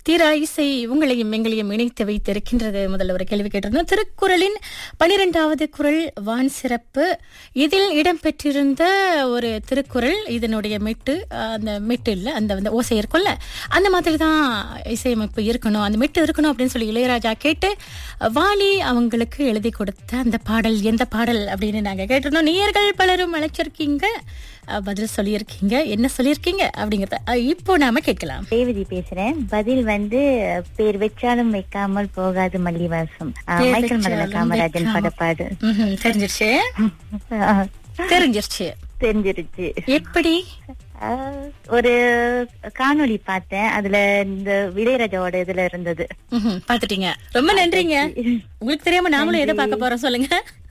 தீரா இசை உங்களையும் எங்களையும் இணைத்து வைத்திருக்கின்றது முதல்ல ஒரு கேள்வி கேட்டிருந்தோம் திருக்குறளின் பனிரெண்டாவது குறள் வான் சிறப்பு இதில் இடம்பெற்றிருந்த ஒரு திருக்குறள் இதனுடைய மெட்டு அஹ், அந்த மெட்டு இல்ல அந்த அந்த ஓசை இருக்கும்ல அந்த மாதிரி தான் இசையமைப்பு இருக்கணும் அந்த மெட்டு இருக்கணும் அப்படின்னு சொல்லி இளையராஜா கேட்டு வாலி அவங்களுக்கு எழுதி கொடுத்த அந்த பாடல் எந்த பாடல் அப்படின்னு நாங்க கேட்டிருந்தோம் நேயர்கள் பலரும் அழைச்சிருக்கீங்க அஹ், பதில் சொல்லியிருக்கீங்க என்ன சொல்லியிருக்கீங்க அப்படிங்கறத அஹ், இப்போ நாம கேட்கலாம் ரேவதி பேசுறேன் பதில் வந்து பேர் வச்சாலும் வைக்காமல் போகாது மல்லிவாசம் ஆ, பேர் மைக்கேல் மதன வச்சாலும் காமராஜன் வைக்காம- படப்பாடு ம்ஹும், தெரிஞ்சிருச்சு ஆ, தெரிஞ்சிருச்சு தெரிஞ்சிருச்சு எப்படி ஆ, ஒரு காணொளி பார்த்தேன் அதுல இந்த இளையராஜாவோட இதுல இருந்தது ம்ஹும், பாத்துட்டீங்க ரொம்ப நன்றிங்க உங்களுக்கு தெரியாம நாமளும் எதை பார்க்க போறோம் சொல்லுங்க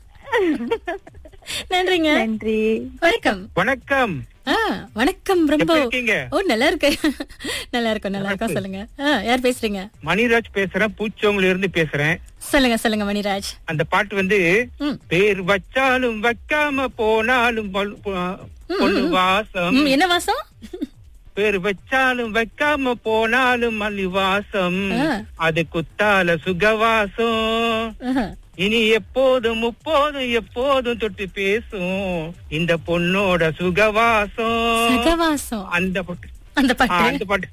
நன்றிங்க நன்றி வணக்கம் வணக்கம் ஆ, வணக்கம் ரொம்ப எப்படி இருக்கீங்க? ஓ நல்லா இருக்கு நல்லா இருக்கும் நல்லா இருக்கும் சொல்லுங்க ஆ, யார் பேசுறீங்க மணிராஜ் பேசுறேன் பூச்சோங்கல இருந்து பேசுறேன் சொல்லுங்க சொல்லுங்க மணிராஜ் அந்த பாட்டு வந்து ம். பேர் வச்சாலும் வைக்காம போனாலும் பொல்- பொ- பொண்ணு வாசம் ம், என்ன வாசம் பேர் வச்சாலும் வைக்காம போனாலும் மல்லி வாசம் ஆ. அது குத்தால சுகவாசம் ஆஹா. இனி எப்போதும் முப்போதும் எப்போதும் தொட்டு பேசும் இந்த பொண்ணோட சுகவாசம் சகவாசம் அந்த பாட்டு அந்த ஆ, பாட்டு அந்த பாட்டு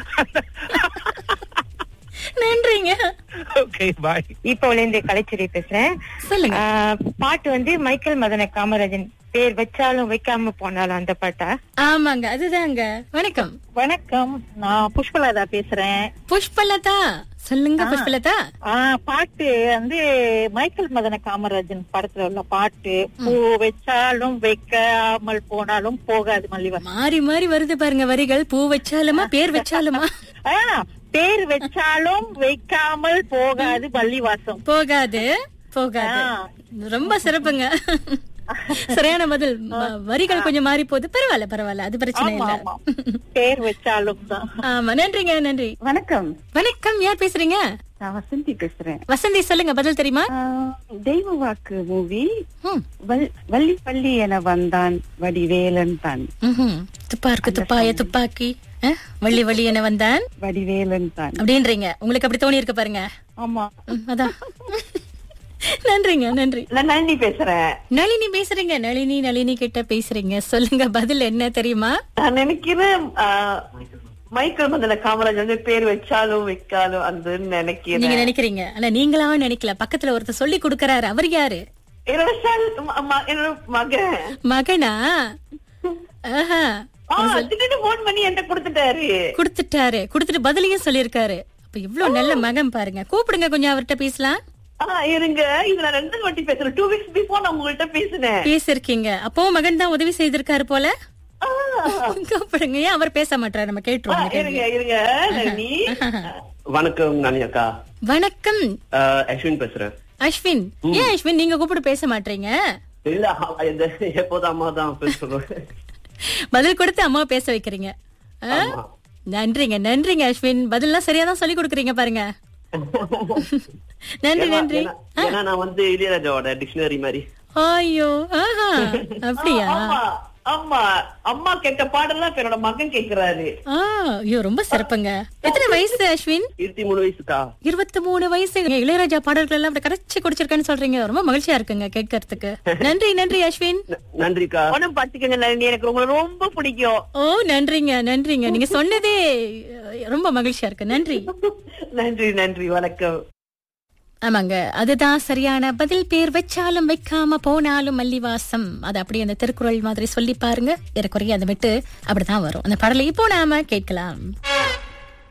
நன்றிங்க ஓகே பாய் இப்ப விளைந்து கலைச்செடி பேசுறேன் சொல்லுங்க ஆ, பாட்டு வந்து மைக்கேல் மதன காமராஜன் பேர் வச்சாலும் வைக்காம போனாலும் அந்த பாட்டா ஆமாங்க அதுதாங்க வணக்கம் வணக்கம் நான் புஷ்பலதா பேசுறேன் புஷ்பலதா சொல்லுங்க புஷ்பலதா ஆ, பாட்டு வந்து மைக்கேல் மதன காமராஜன் படத்துல உள்ள பாட்டு பூ வச்சாலும் வைக்காமல் போனாலும் போகாது மல்லிவன் மாறி மாறி வருது பாருங்க வரிகள் பூ வச்சாலுமா பேர் வச்சாலுமா ஆ, பேர் வச்சாலும் வைக்காமல் போகாது மல்லிவாசம் போகாது போகாது ரொம்ப சிறப்புங்க சரியான பதில் வ- வரிகள் கொஞ்சம் மாறி போகுது பரவாயில்ல பரவாயில்ல அது பிரச்சனை ஆமா இல்ல ஆமா பேர் வச்சாலும் தான் ஆமா நன்றிங்க நன்றி வணக்கம் வணக்கம் யார் பேசுறீங்க நான் வசந்தி பேசுறேன் வசந்தி சொல்லுங்க பதில் தெரியுமா ஆஹ், தெய்வ வாக்கு மூவி ம். வள்ளி பள்ளி என வந்தான் வடிவேலன் தான் ம்ஹும். துப்பாருக்கு துப்பாய துப்பாக்கி அஹ், வள்ளி வள்ளி என வந்தான் வடிவேலன் தான் அப்படின்றீங்க உங்களுக்கு அப்படி தோணி இருக்கு பாருங்க ஆமா ம், அதான் நன்றிங்க நன்றி நான் நளினி பேசுறேன் நளினி பேசுறீங்க நளினி நளினி கிட்ட பேசுறீங்க சொல்லுங்க பதில் என்ன தெரியுமா நான் நினைக்கிறேன் ஆ, மைக்கேல் மதன காமராஜ் வந்து பேர் வச்சாலும் வைக்காலும் அந்த நினைக்கிறேன் நீங்க நினைக்கிறீங்க ஆனா நீங்களா நினைக்கல பக்கத்துல ஒருத்தர் சொல்லி கொடுக்கறாரு அவர் யாரு என்னோட son- ம- ம- என்னோட மகன் மகனா ஆஹா ஆ, திடீர்னு போன் பண்ணி என்கிட்ட கொடுத்துட்டாரு குடுத்துட்டாரு குடுத்துட்டு பதிலையும் சொல்லியிருக்காரு அப்ப இவ்வளவு நல்ல மகன் பாருங்க கூப்பிடுங்க கொஞ்சம் அவர்கிட்ட பேசலாம் ஆ, இருங்க இது நான் ரெண்டு வாட்டி பேசுறேன் டூ வீக்ஸ் பிஃபோர் நான் உங்கள்ட்ட பேசினேன் பேசிருக்கீங்க அப்போ மகன் தான் உதவி செய்திருக்காரு போல ஆ, கூப்பிடுங்க ஏன் அவர் பேச மாட்டாரு நம்ம ஆ, கேட்டுருவோம் அந்த இருங்க கேள்வியை. இருங்க நளினி வணக்கம் நானி அக்கா வணக்கம் அஹ், அஸ்வின் பேசுறேன் அஸ்வின் ஏன் அஸ்வின் நீங்க கூப்பிட்டு பேச மாட்டீங்க இல்ல அ- இது எப்போதும் அம்மா தான் பேசுறோம் பதில் கொடுத்து அம்மாவை பேச வைக்கிறீங்க ஆ? ஆமா. நன்றிங்க நன்றிங்க அஸ்வின் பதில்லாம் சரியா தான் சொல்லி கொடுக்குறீங்க பாருங்க நன்றி ஏன்னா- நன்றி ஏன்னா- ஏன்னா நான் வந்து இளையராஜாவோட டிக்ஷனரி மாதிரி ஐயோ ஆஹா அப்படியா ஆமா ஆமா அம்மா கேட்ட பாடெல்லாம் இப்ப என்னோட மகன் கேக்குறாரு ஆ ஐயோ ரொம்ப சிறப்புங்க எத்தனை வயசு அஸ்வின் இருபத்தி மூணு வயசுக்கா இருபத்தி மூணு வயசு இளையராஜா பாடல்கள் எல்லாம் அப்படி கரைச்சி குடிச்சிருக்கேன்னு சொல்றீங்க ரொம்ப மகிழ்ச்சியா இருக்குங்க கேட்கறதுக்கு நன்றி நன்றி அஸ்வின் ந- நன்றிக்கா உடனே பாத்துக்கங்க நளினி எனக்கு உங்களை ரொம்ப பிடிக்கும் ஓ நன்றிங்க நன்றிங்க நீங்க சொன்னதே அஹ், ரொம்ப மகிழ்ச்சியா இருக்கு நன்றி நன்றி நன்றி வணக்கம் ஆமாங்க அதுதான் சரியான பதில் பேர் வச்சாலும் வைக்காம போனாலும் மல்லிவாசம் அது அப்படியே அந்த திருக்குறள் மாதிரி சொல்லி பாருங்க ஏறக்குறைய அந்த விட்டு அப்படிதான் வரும் அந்த பாடலை இப்போ நாம கேட்கலாம்